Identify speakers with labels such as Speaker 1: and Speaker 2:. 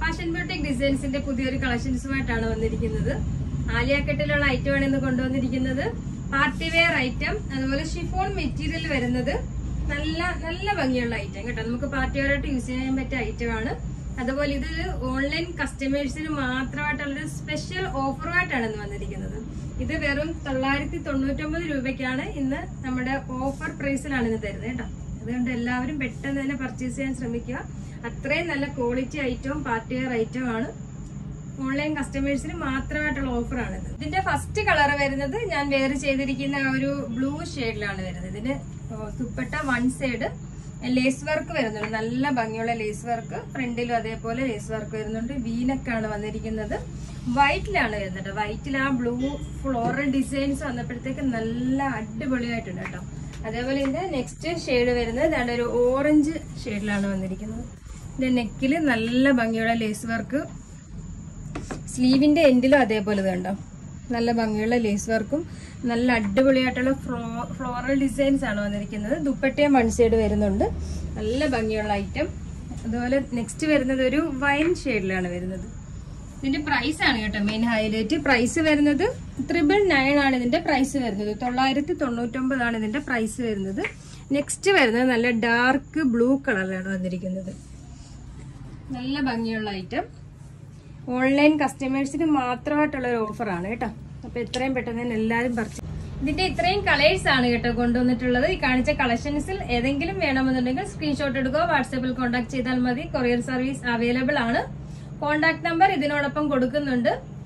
Speaker 1: fashion boutique ഡിസൈൻസിന്റെ പുതിയൊരു കളക്ഷൻസുമായിട്ടാണ് വന്നിരിക്കുന്നത് ആലിയാക്കെട്ടിലുള്ള item ആണ് ഇന്ന് കൊണ്ടുവന്നിരിക്കുന്നത് പാർട്ടി വെയർ ഐറ്റം അതുപോലെ ഷിഫോൺ മെറ്റീരിയൽ വരുന്നത് നല്ല നല്ല ഭംഗിയുള്ള ഐറ്റം കേട്ടോ നമുക്ക് പാർട്ടി വെയർ ആയിട്ട് യൂസ് ചെയ്യാൻ പറ്റിയ ഐറ്റം ആണ് അതുപോലെ ഇതൊരു ഓൺലൈൻ കസ്റ്റമേഴ്സിന് മാത്രമായിട്ടുള്ളൊരു സ്പെഷ്യൽ ഓഫറുമായിട്ടാണ് ഇന്ന് വന്നിരിക്കുന്നത് ഇത് വെറും തൊള്ളായിരത്തി തൊണ്ണൂറ്റൊമ്പത് രൂപയ്ക്കാണ് ഇന്ന് നമ്മുടെ ഓഫർ പ്രൈസിലാണ് ഇന്ന് തരുന്നത് കേട്ടോ അതുകൊണ്ട് എല്ലാവരും പെട്ടെന്ന് തന്നെ പർച്ചേസ് ചെയ്യാൻ ശ്രമിക്കുക അത്രയും നല്ല ക്വാളിറ്റി ഐറ്റവും പാർട്ടി വെയർ ഐറ്റവും ആണ് ഓൺലൈൻ കസ്റ്റമേഴ്സിന് മാത്രമായിട്ടുള്ള ഓഫറാണിത് ഇതിന്റെ ഫസ്റ്റ് കളർ വരുന്നത് ഞാൻ വേറെ ചെയ്തിരിക്കുന്ന ആ ഒരു ബ്ലൂ ഷെയ്ഡിലാണ് വരുന്നത് ഇതിന് dupatta one side lace work വരുന്നുണ്ട് നല്ല ഭംഗിയുള്ള ലേസ് വർക്ക് ഫ്രണ്ടിലും അതേപോലെ ലേസ് വർക്ക് വരുന്നുണ്ട് വീനക്കാണ് വന്നിരിക്കുന്നത് വൈറ്റിലാണ് വരുന്നത് വൈറ്റിൽ ആ ബ്ലൂ ഫ്ലോറൽ ഡിസൈൻസ് വന്നപ്പോഴത്തേക്ക് നല്ല അടിപൊളിയായിട്ടുണ്ട് കേട്ടോ അതേപോലെ ഇതിന്റെ നെക്സ്റ്റ് ഷെയ്ഡ് വരുന്നത് ഇതാണ് ഒരു ഓറഞ്ച് ഷെയ്ഡിലാണ് വന്നിരിക്കുന്നത് ഇതിന്റെ നെക്കിൽ നല്ല ഭംഗിയുള്ള ലേസ് വർക്ക് സ്ലീവിന്റെ എൻഡിലും അതേപോലെ ഇത് കണ്ടോ നല്ല ഭംഗിയുള്ള ലേസ് വർക്കും നല്ല അടിപൊളിയായിട്ടുള്ള ഫ്ലോറൽ ഡിസൈൻസ് ആണ് വന്നിരിക്കുന്നത് ദുപ്പട്ടയും വൺ സൈഡ് വരുന്നുണ്ട് നല്ല ഭംഗിയുള്ള ഐറ്റം അതുപോലെ നെക്സ്റ്റ് വരുന്നത് ഒരു വൈൻ ഷെയ്ഡിലാണ് വരുന്നത് ഇതിന്റെ പ്രൈസ് ആണ് കേട്ടോ മെയിൻ ഹൈലൈറ്റ് പ്രൈസ് വരുന്നത് ത്രിബിൾ നയൻ ആണ് ഇതിന്റെ പ്രൈസ് വരുന്നത് തൊള്ളായിരത്തി തൊണ്ണൂറ്റൊമ്പതാണ് ഇതിന്റെ പ്രൈസ് വരുന്നത് നെക്സ്റ്റ് വരുന്നത് നല്ല ഡാർക്ക് ബ്ലൂ കളറിലാണ് വന്നിരിക്കുന്നത് നല്ല ഭംഗിയുള്ള ഐറ്റം ഓൺലൈൻ കസ്റ്റമേഴ്സിന് മാത്രമായിട്ടുള്ള ഒരു ഓഫറാണ് കേട്ടോ അപ്പൊ എത്രയും പെട്ടെന്ന് തന്നെ എല്ലാവരും പർച്ചേസ് ഇതിന്റെ ഇത്രയും കളേഴ്സ് ആണ് കേട്ടോ കൊണ്ടുവന്നിട്ടുള്ളത് ഈ കാണിച്ച കളക്ഷൻസിൽ ഏതെങ്കിലും വേണമെന്നുണ്ടെങ്കിൽ സ്ക്രീൻഷോട്ട് എടുക്കുക വാട്സാപ്പിൽ കോൺടാക്ട് ചെയ്താൽ മതി കൊറിയർ സർവീസ് അവൈലബിൾ ആണ് കോൺടാക്ട് നമ്പർ ഇതിനോടൊപ്പം കൊടുക്കുന്നുണ്ട്